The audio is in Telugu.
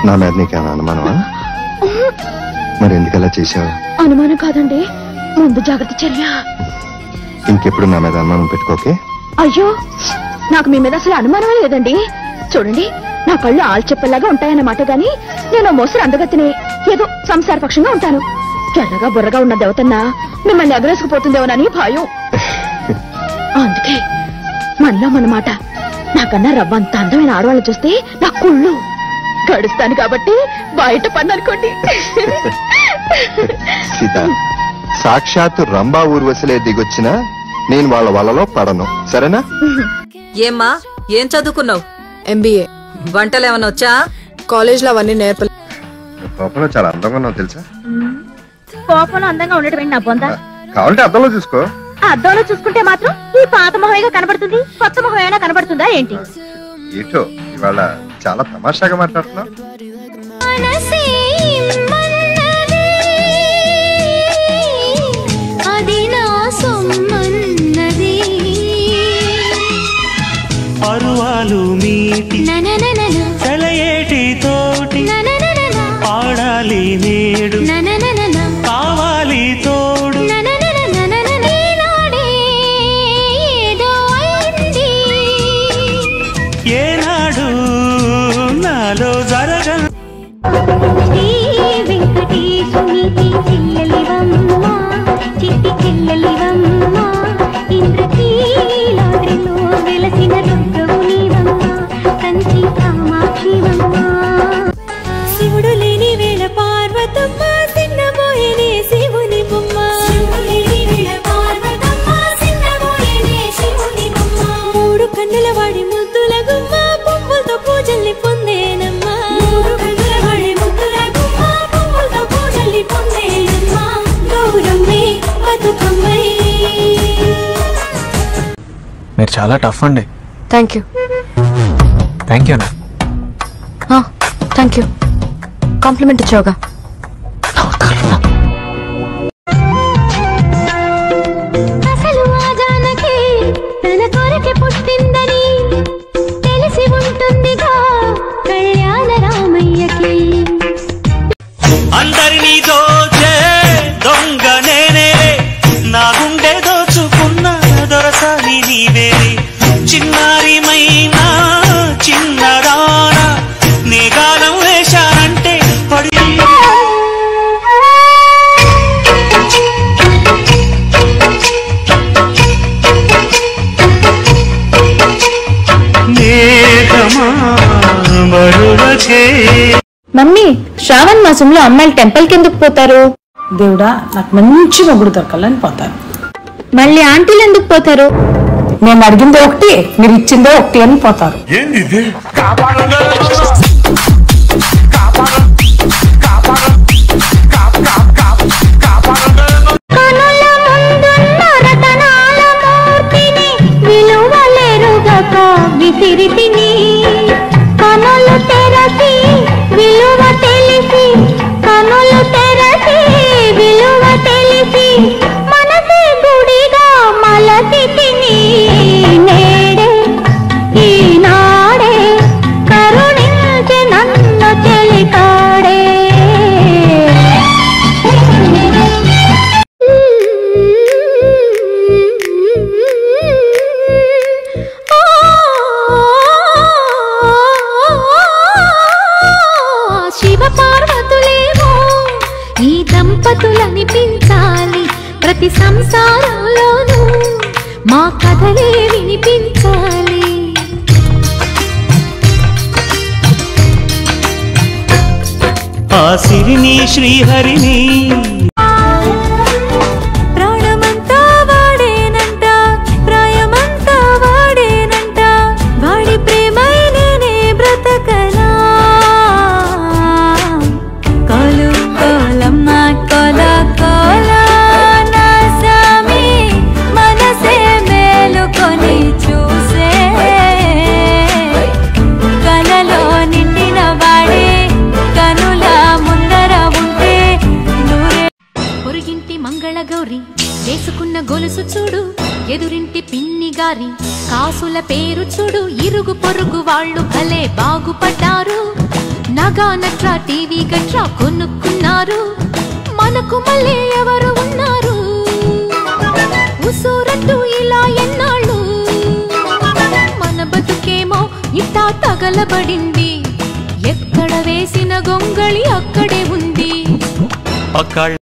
నా మీద నీకేమైనా అనుమానమా మరి ఎందుకలా చేశావు అనుమానం కాదండి ముందు జాగ్రత్త చర్య ఇంకెప్పుడు నా మీద అనుమానం పెట్టుకోకే అయ్యో నాకు మీ మీద అసలు అనుమానమే లేదండి చూడండి నా కళ్ళు ఆల్చెప్పలాగా ఉంటాయన్నమాట గాని నేను మోసరు అందగతిని ఏదో సంసార పక్షంగా ఉంటాను తెల్లగా బుర్రగా ఉన్న దేవతన్న మిమ్మల్ని ఎగరేసుకుపోతుందేమోనని భయం అందుకే మనలో మన మాట నాకన్నా రవ్వంత అందమైన ఆడవాళ్ళు చూస్తే నా కుళ్ళు గడుస్తాను కాబట్టి బయట పని అనుకోండి సీత సాక్షాత్తు రంభా ఊర్వశలే దిగొచ్చినా నేను వాళ్ళ వలలో పడను సరేనా ఏమ్మా ఏం చదువుకున్నావు ఎంబీఏ వంటలు ఏమైనా వచ్చా కాలేజ్లో అవన్నీ నేర్పలే కోపంలో చాలా అందంగా ఉన్నావు తెలుసా కోపంలో అందంగా ఉండటం నా బొంద కావాలంటే అద్దంలో చూసుకో ఆ అద్దంలో చూసుకుంటే మాత్రం ఈ పాత మొహమేగా కనబడుతుంది కొత్త మొహం ఏమైనా కనబడుతుందా ఏంటి ఏటో ఇవాళ చాలా తమాషాగా మాట్లాడుతున్నావు అది నా సొమ్మన్నది పరువాలు మీటి ననననన, సెలయేటి తోటి ననననన, పాడాలి నేడు ననననన, కావాలి తోడు నననననననన. ఈనాడే ఏదో అయింది. ఏనాడు నాలో జరగ శ్రీ వెంకటేశునికి చెల్లెలివమ్మ, చిట్టి చెల్లెలివమ్మ, ఇంద్రకీలాద్రిలో వెలసిన దుర్గవు నీవమ్మ, కంచి కామాక్షివమ్మ. శివుడు లేని వేళ పార్వతమ్మ చిన్నబోయేనే శివుని బొమ్మ మూడు కన్నుల వాడి ముద్దుల గుమ్మ పువ్వులతో పూజల్ని పొందేనమ్మా మూడు కన్నుల వాడి ముద్దుల గుమ్మ పువ్వులతో పూజల్ని పొందేనమ్మా గౌరమ్మే బతుకమ్మై మీరు చాలా టఫ్ అండి థ్యాంక్ యూ థ్యాంక్ యూ అన్న థ్యాంక్ యూ కాంప్లిమెంట్ ఇచ్చావుగా అసలు ఆ జానకి తన కొరకే పుట్టిందని తెలిసి ఉంటుందిగా కళ్యాణ రామయ్యకి అందరినీ దోచే దొంగ నేనే నా గుండె దోచుకున్న దొరసాని నీవే చిన్నారి మైనా చిన్నదాన నే గాలం వేశానంటే పడి మేఘమా బరువకే మమ్మీ శ్రావణ్ మాసంలో అమ్మాయిలు టెంపుల్ కిందకు పోతారు దేవుడా నాకు మంచి మొగుడు దొరకాలని పోతాను మళ్ళీ ఆంటీలు ఎందుకు పోతారు నేను అడిగిందే ఒకటి మీరు ఇచ్చిందే ఒకటి అని పోతారు కనుల ముందున్న రతనాల మూర్తిని విలువలెరుగక విసిరితిని కనులు తెరచి విలువ తెలిసి కనులు తెరచి విలువ తెలిసి మనసే గుడిగా మలసి తిని నేడే ఈనాడే కరుణించి నన్ను చెలికాడే శివ పార్వతులేమో ఈ దంపతులనిపించాలి ప్రతి సంసారంలోనూ మా కథలే వినిపించాలి ఆ సిరిని శ్రీహరిని ప్రాణమంతా వాడేనంట ప్రాయమంతా వాడేనంట వాడి ప్రేమై నేనే బ్రతకనా కోలు కోలమ్మ కోల కోల నా సామి మనసే మేలుకొని చూసే కలలో నిండిన వాడే కనుల ముందర ఉంటే నూరే పొరుగింటి మంగళ గౌరి వేసుకున్న గొలుసు చూడు ఎదురింటి పిన్ని గారి కాసుల పేరు చూడు ఇరుగు పొరుగు వాళ్ళు భలే బాగుపడ్డారు నగా నట్రా టీవీ గట్రా కొనుక్కున్నారు మనకు మళ్ళీ ఎవరు ఉన్నారు ఉసూరట్టు ఇలా ఎన్నాళ్ళు మన బతుకేమో ఇట్టా తగలబడింది ఎక్కడ వేసిన గొంగళి అక్కడే ఉంది పక్కళ్ళ